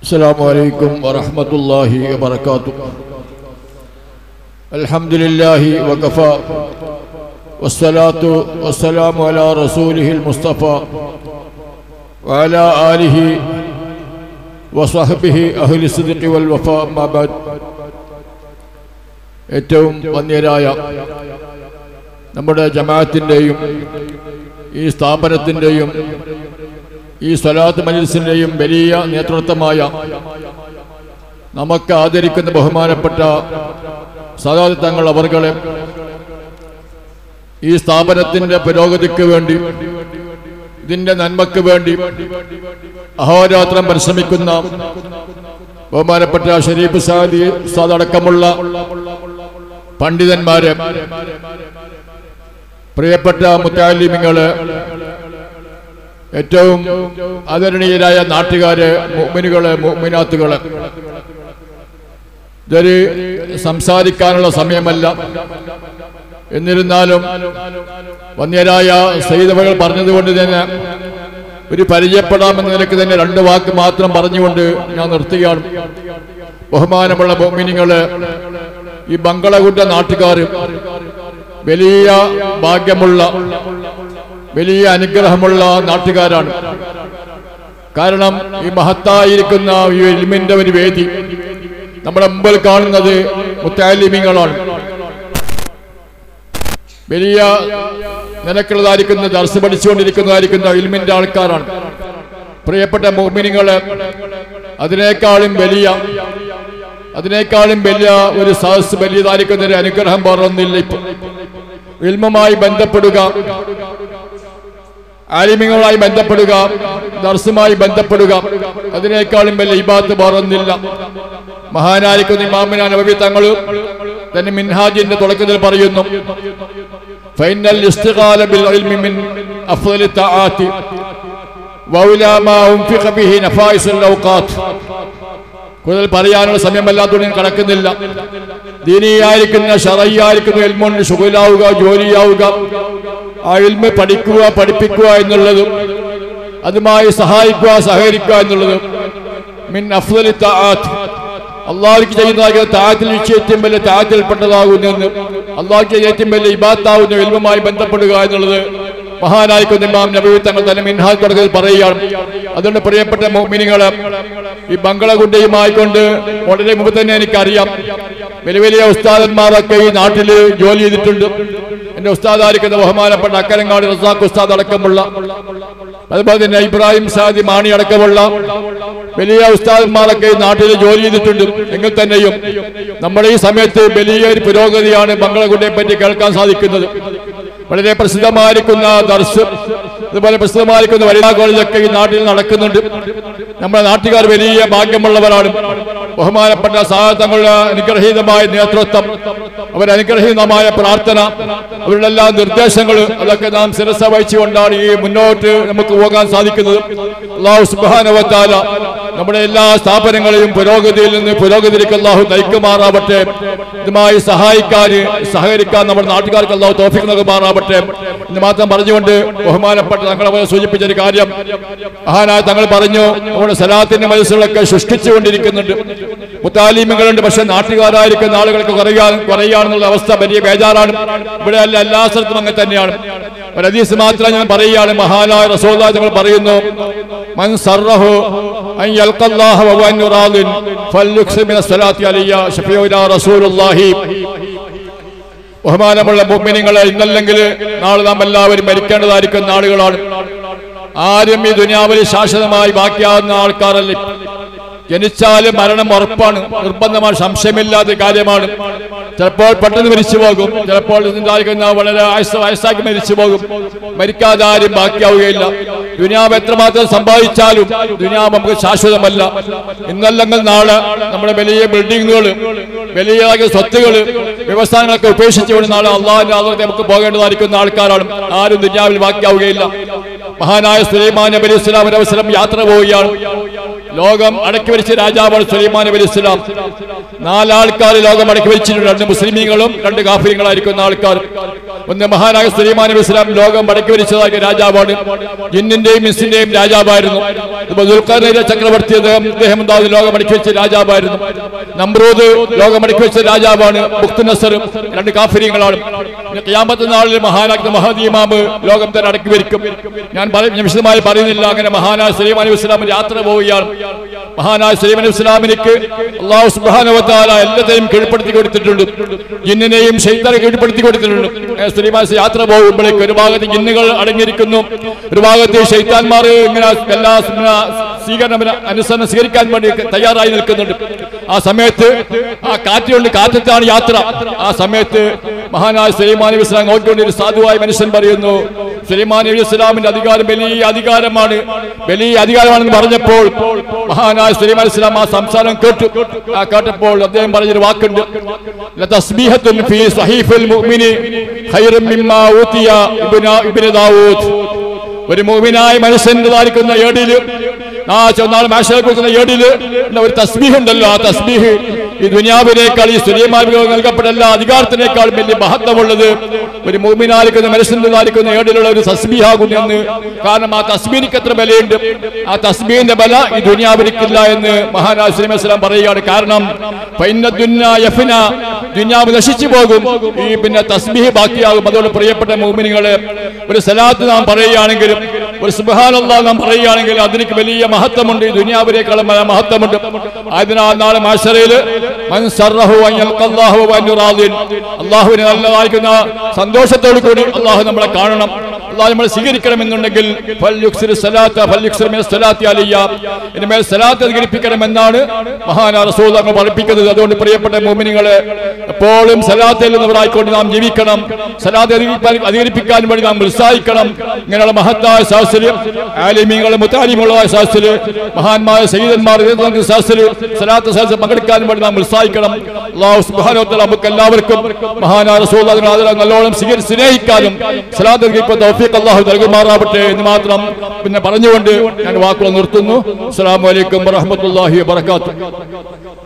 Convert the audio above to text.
السلام عليكم ورحمة الله وبركاته الحمد لله وكفى والصلاة والسلام على رسوله المصطفى وعلى آله وصحبه أهل الصدق والوفاء ما بعد ഏറ്റവും വന്യരായ നമ്മുടെ ജമാഅത്തിൻ്റെയും ഈ സ്ഥാപനത്തിൻ്റെയും ഈ സ്വലാത്ത് മജിൽസിൻ്റെയും വലിയ നേതൃത്വമായ നമുക്ക് ആദരിക്കുന്ന ബഹുമാനപ്പെട്ട സദാത് തങ്ങൾ അവർകളെ ഈ സ്ഥാപനത്തിൻ്റെ പുരോഗതിക്ക് വേണ്ടി ഇതിൻ്റെ നന്മക്ക് വേണ്ടി അഹോരാത്രം പരിശ്രമിക്കുന്ന ബഹുമാനപ്പെട്ട ഷരീഫ് സാദി ഉസ്താദ് അടക്കമുള്ള പണ്ഡിതന്മാരെ പ്രിയപ്പെട്ട മുത്താലിമിങ്ങള് ഏറ്റവും ആദരണീയരായ നാട്ടുകാര് മുഅ്മിനുകള് മുഅ്മിനാത്തുകള് ഇതൊരു സംസാരിക്കാനുള്ള സമയമല്ല എന്നിരുന്നാലും വന്യരായ സൈതവകൾ പറഞ്ഞതുകൊണ്ട് തന്നെ ഒരു പരിചയപ്പെടാമെന്ന നിലയ്ക്ക് തന്നെ രണ്ട് വാക്ക് മാത്രം പറഞ്ഞുകൊണ്ട് ഞാൻ നിർത്തുകയാണ് ബഹുമാനമുള്ള ബഹുമിനികള് ഈ ബംഗളകുട്ട നാട്ടുകാർ വലിയ ഭാഗ്യമുള്ള വലിയ അനുഗ്രഹമുള്ള നാട്ടുകാരാണ് കാരണം ഈ മഹത്തായിരിക്കുന്ന ഈ എലിമിന്റെ ഒരു വേദി നമ്മുടെ മുമ്പിൽ കാണുന്നത് മുത്താലിമിങ്ങളാണ് വലിയ നിലക്കുള്ളതായിരിക്കുന്ന ദർശ പഠിച്ചുകൊണ്ടിരിക്കുന്നതായിരിക്കുന്ന ഇൽമിന്റെ ആൾക്കാരാണ് പ്രിയപ്പെട്ട മോമിനിങ്ങള് അതിനേക്കാളും വലിയ അതിനേക്കാളും വലിയ ഒരു സഹസ് വലിയതായിരിക്കുന്ന ഒരു അനുഗ്രഹം പറഞ്ഞില്ല ഇപ്പൊ ഇൽമുമായി ബന്ധപ്പെടുക ആലിമ്യങ്ങളുമായി ബന്ധപ്പെടുക ദർസുമായി ബന്ധപ്പെടുക അതിനേക്കാളും വലിയ ഇബാത്ത് പറഞ്ഞില്ല മഹാനായിരിക്കുന്ന ഇമാമിന നബി തങ്ങൾ തന്നെ മിൻഹാജിന്റെ തുടക്കത്തിൽ പറയുന്നു ഫൈനൽ ഇസ്തിഖാല ബിൽ ഇൽമി മിൻ അഫ്ളലി തആത്തി വൗലാ മാ ഉൻഫിഖ ബിഹി നഫായിസുൽ ഔഖാത്ത് കൂടുതൽ പറയാനുള്ള സമയമല്ലാത്തതുകൊണ്ട് ഞാൻ കടക്കുന്നില്ല ദീനിയായിരിക്കുന്ന ഷറയ്യായിരിക്കുന്ന എൽമോണ്ട് ശുഗലാവുക ജോലിയാവുക ആ എൽമ പഠിക്കുക പഠിപ്പിക്കുക എന്നുള്ളതും അതുമായി സഹായിക്കുക സഹകരിക്കുക എന്നുള്ളതും മിൻ അഫ്ദലി തആത്ത് അള്ളാഹുക്ക് ചെയ്യുന്ന താഴത്തിൽ ഏറ്റവും വലിയ താഴത്തിൽപ്പെട്ടതാകുന്നെന്ന് അള്ളാഹുക്ക് ഏറ്റവും വലിയ ഇബാത്താവുന്ന എൽമുമായി ബന്ധപ്പെടുക എന്നുള്ളത് മഹാനായിക്കുന്ന ഇമാം നബി തങ്ങൾ തന്നെ മിൻഹാജ് തുടക്കത്തിൽ പറയുകയാണ് അതുകൊണ്ട് പ്രിയപ്പെട്ട മോമിനികള് ഈ ബംഗളകുണ്ടയുമായിക്കൊണ്ട് വളരെ മുമ്പ് തന്നെ എനിക്കറിയാം വലിയ വലിയ ഉസ്താദന്മാരൊക്കെ ഈ നാട്ടിൽ ജോലി ചെയ്തിട്ടുണ്ട് എന്റെ ഉസ്താദായിരിക്കുന്ന ബഹുമാനപ്പെട്ട അക്കരങ്ങാട് റസാഖ് ഉസ്താദ് അടക്കമുള്ള അതുപോലെ തന്നെ ഇബ്രാഹിം സാദി മാണി അടക്കമുള്ള വലിയ ഉസ്താദന്മാരൊക്കെ ഈ നാട്ടിൽ ജോലി ചെയ്തിട്ടുണ്ട് എങ്കിൽ തന്നെയും നമ്മുടെ ഈ സമയത്ത് വലിയൊരു പുരോഗതിയാണ് ബംഗളകുണ്ടയെ പറ്റി കേൾക്കാൻ സാധിക്കുന്നത് വളരെ പ്രസിദ്ധമായിരിക്കുന്ന ദർശ് അതുപോലെ പ്രസിദ്ധമായിരിക്കുന്ന വനിതാ കോളേജൊക്കെ ഈ നാട്ടിൽ നടക്കുന്നുണ്ട് നമ്മുടെ നാട്ടുകാർ വലിയ ഭാഗ്യമുള്ളവരാണ് ബഹുമാനപ്പെട്ട സാഹചര്യങ്ങളുടെ അനുഗ്രഹീതമായ നേതൃത്വം അവരുടെ അനുഗ്രഹീതമായ പ്രാർത്ഥന അവരുടെ എല്ലാ നിർദ്ദേശങ്ങൾ അതൊക്കെ നാം ശിരസ വഹിച്ചുകൊണ്ടാണ് ഈ മുന്നോട്ട് നമുക്ക് പോകാൻ സാധിക്കുന്നത് അള്ളാഹു സുബാനവത്താല നമ്മുടെ എല്ലാ സ്ഥാപനങ്ങളെയും പുരോഗതിയിൽ നിന്ന് പുരോഗതിയിലേക്ക് അള്ളാഹു നയിക്കുമാറാവട്ടെ ഇതുമായി സഹായിക്കാൻ സഹകരിക്കാൻ നമ്മുടെ നാട്ടുകാർക്ക് അള്ളാഹു തോഫിക്ക് നൽകുമാറാവട്ടെ എന്ന് മാത്രം പറഞ്ഞുകൊണ്ട് ബഹുമാനപ്പെട്ട തങ്ങളെ പോലെ സൂചിപ്പിച്ച ഒരു കാര്യം മഹാനായ തങ്ങൾ പറഞ്ഞു നമ്മുടെ സലാത്തിന്റെ മനസ്സുകളൊക്കെ സൃഷ്ടിച്ചുകൊണ്ടിരിക്കുന്നുണ്ട് മുത്താലിമുകളുണ്ട് പക്ഷെ നാട്ടുകാരായിരിക്കുന്ന ആളുകൾക്ക് കുറയാൻ കുറയാണെന്നുള്ള അവസ്ഥ വലിയ ബേജാറാണ് ഇവിടെ അല്ല എല്ലാ സ്ഥലത്തും അങ്ങനെ തന്നെയാണ് ഒരു ഹദീസ് മാത്രം ഞാൻ പറയുകയാണ് മഹാനായ റസൂൽ തങ്ങൾ പറയുന്നു മൻ സർറഹു അൻ യൽഖല്ലാഹ വ ഹുവ റാദിൻ ഫൽയുക്സി മിന സ്വലാത്തി അലയ്യ ഷഫീഉനാ റസൂലുള്ളാഹി ബഹുമാനമുള്ള മുഅ്മിനീങ്ങളെ ഇന്നല്ലെങ്കിൽ നാളെ നാം എല്ലാവരും മരിക്കേണ്ടതായിരിക്കുന്ന ആളുകളാണ് ആരും ഈ ദുനിയാവിൽ ശാശ്വതമായി ബാക്കിയാകുന്ന ആൾക്കാരല്ല ജനിച്ചാലും മരണം ഉറപ്പാണ് നിർബന്ധമാണ് സംശയമില്ലാത്ത കാര്യമാണ് ചിലപ്പോൾ പെട്ടെന്ന് മരിച്ചു പോകും ചിലപ്പോൾ ഉണ്ടായിരിക്കുന്ന വളരെ വയസ്സ് വയസ്സാക്കി മരിച്ചു പോകും മരിക്കാതെ ആരും ബാക്കിയാവുകയില്ല ദുനിയാവ് എത്രമാത്രം സമ്പാദിച്ചാലും ദുനിയാവ് നമുക്ക് ശാശ്വതമല്ല ഇന്നല്ലെങ്കിൽ നാളെ നമ്മുടെ വലിയ ബിൽഡിങ്ങുകൾ വലിയ സ്വത്തുകൾ വ്യവസായങ്ങളൊക്കെ ഉപേക്ഷിച്ചുകൊണ്ട് നാളെ അള്ളാഹിന്റെ ആദരത്തെ നമുക്ക് പോകേണ്ടതായിരിക്കുന്ന ആൾക്കാരാണ് ആരും ദുനിയാവിൽ ബാക്കിയാവുകയില്ല മഹാനായ സുലൈമാൻ നബി അലൈഹി സ്വലാം ഒരു അവസരം യാത്ര പോവുകയാണ് ലോകം അടക്കി ഭരിച്ച രാജാവാണ് സുലൈമാൻ നബി അലൈഹി സ്വലാം നാലാൾക്കാർ ലോകം അടക്കി ഭരിച്ചിട്ടുണ്ട് രണ്ട് മുസ്ലിമീങ്ങളും രണ്ട് കാഫിര്യങ്ങളായിരിക്കുന്ന ആൾക്കാർ ഒന്ന് മഹാനായ സുലൈമാൻ നബി ഇസ്ലാം ലോകം മടക്കി വരിച്ചതായ രാജാവാണ് ജിന്നിന്റെയും മിസ്സിന്റെയും രാജാവായിരുന്നു ഇപ്പൊ ദുൽഖർനയിലെ ചക്രവർത്തി അദ്ദേഹം അദ്ദേഹം എന്താ ലോകം മടക്കി വെച്ച രാജാവായിരുന്നു നമ്രൂദ് ലോകം മടക്കി വെച്ച രാജാവാണ് മുക്തു നസർ രണ്ട് കാഫര്യങ്ങളാണ് പിന്നെ ഖിയാമത്ത് നാളിൽ മഹാനാക്കുന്ന മഹദീമാമ് ലോകം തന്നെ അടക്കി വരിക്കും ഞാൻ പറ- ഞാൻ വിശദമായി പറയുന്നില്ല അങ്ങനെ മഹാനായ സുലൈമാൻ നബി ഇസ്ലാം യാത്ര പോവുകയാണ് മഹാനായ സുലൈമാൻ നബി ഇസ്ലാമിനിക്ക് അള്ളാഹു സുബ്ഹാനഹു വ എല്ലാത്തെയും കീഴ്പ്പെടുത്തി കൊടുത്തിട്ടുണ്ട് ജിന്നിനെയും ശൈത്താനെ കീഴ്പ്പെടുത്തി കൊടുത്തിട്ടുണ്ട് അങ്ങനെ സുലൈമാൻ നബി യാത്ര പോകുമ്പോഴേക്ക് ഒരു ഭാഗത്ത് ജിന്നുകൾ അടങ്ങിയിരിക്കുന്നു ഒരു ഭാഗത്ത് ശൈത്താന്മാർ ഇങ്ങനെ എല്ലാ ഇങ്ങനെ സ്വീകരണം അനുസരണം സ്വീകരിക്കാൻ വേണ്ടി തയ്യാറായി നിൽക്കുന്നുണ്ട് ആ സമയത്ത് ആ കാറ്റുകൊണ്ട് കാറ്റത്താണ് യാത്ര ആ സമയത്ത് മഹാനായ സുലൈമാൻ നബി ഇസ്ലാം നോക്കിക്കൊണ്ട് ഒരു സാധുവായ മനുഷ്യൻ പറയുന്നു സുലൈമാൻ നബി ഇസ്ലാമിന്റെ അധികാരം വലിയ അധികാരമാണ് വലിയ അധികാരമാണെന്ന് പറഞ്ഞപ്പോൾ മഹാനായ സുലൈമാൻ ഇസ്ലാം ആ സംസാരം കേട്ടു ആ കേട്ടപ്പോൾ അദ്ദേഹം പറഞ്ഞൊരു വാക്കുണ്ട് ലതസ്ബീഹത്തുൻ ഫീ സഹീഫിൽ മുഅ്മിനി ഖൈറും മിമ്മാ ഊതിയ ഇബ്ന ഇബ്ന ദാവൂദ് ഒരു മോമിനായ മനുഷ്യന്റെ ധാരിക്കുന്ന ഏടില് ആ ചൊന്നാൾ മാഷയെ കൊടുക്കുന്ന ഏടില് ഉള്ള ഒരു തസ്ബീഹ് ഉണ്ടല്ലോ ആ തസ്ബീഹ് ഈ ദുനിയാവിനേക്കാൾ ഈ സുലൈമാൻ നൽകപ്പെട്ട എല്ലാ അധികാരത്തിനേക്കാൾ വലിയ മഹത്വമുള്ളത് ഒരു മോമിനാലിക്കുന്ന മനുഷ്യന്റെ ധാരിക്കുന്ന ഏടിലുള്ള ഒരു തസ്ബീഹാകുന്നു എന്ന് കാരണം ആ തസ്ബീനിക്ക് എത്ര ബലയുണ്ട് ആ തസ്ബീഹിന്റെ ബല ഈ ദുനിയാവിനിക്കില്ല എന്ന് മഹാനായ സുലൈമാൻ ഇസ്ലാം പറയുകയാണ് കാരണം ഫൈന ദുന്യ യഫ്ന ദുനിയാവ് നശിച്ചു പോകും ഈ പിന്നെ തസ്ബീഹ് ബാക്കിയാകും അതുകൊണ്ട് പ്രിയപ്പെട്ട മോമിനികളെ ഒരു സലാത്ത് നാം പറയുകയാണെങ്കിലും ഒരു സുബഹാനല്ല നാം പറയുകയാണെങ്കിൽ അതിന് വലിയ മഹത്വമുണ്ട് ഈ ദുനിയാവിനേക്കാളും വലിയ മഹത്വമുണ്ട് അതിനാൽ നാളെ മാഷറയില് അള്ളാഹുവിനെ നല്ലതായിരിക്കുന്ന സന്തോഷത്തോടു കൂടി അള്ളാഹു നമ്മളെ കാണണം അള്ളാഹു നമ്മളെ സ്വീകരിക്കണമെന്നുണ്ടെങ്കിൽ ഫൽയുക്സിർ സലാത്ത ഫൽയുക്സിർ മിന സലാത്തി അലിയ ഇനിമേൽ സലാത്ത് അധികരിപ്പിക്കണമെന്നാണ് മഹാനാ റസൂൽ നമ്മൾ പഠിപ്പിക്കുന്നത് അതുകൊണ്ട് പ്രിയപ്പെട്ട മോമിനികളെ എപ്പോഴും സലാത്തിൽ നിന്നവരായിക്കൊണ്ട് നാം ജീവിക്കണം സലാത്ത് അധികരിപ്പാൻ- അധികരിപ്പിക്കാൻ വേണ്ടി നാം ഉത്സാഹിക്കണം ഇങ്ങനെയുള്ള മഹത്തായ സാഹസര്യം ആലിമീങ്ങളും മുത്താലിമുള്ളതായ സാഹസര് മഹാന്മാര സയ്യിദന്മാർ സാഹസര് സലാത്ത് സാഹസം പങ്കെടുക്കാൻ വേണ്ടി നാം ഉത്സാഹിക്കണം അള്ളാഹു സുബ്ഹാനഹു നമുക്ക് എല്ലാവർക്കും മഹാനായ റസൂൽ അതിനെ ആദരം നല്ലോണം സ്വീകരി സ്നേഹിക്കാനും സലാത്ത് അധികരിക്കാൻ തൗഫീഖ് അള്ളാഹു നൽകുമാറാവട്ടെ എന്ന് മാത്രം പിന്നെ പറഞ്ഞുകൊണ്ട് ഞാൻ വാക്കുകൾ നിർത്തുന്നു അസ്സലാമു അലൈക്കും വറഹ്മത്തുള്ളാഹി വബറകാതുഹു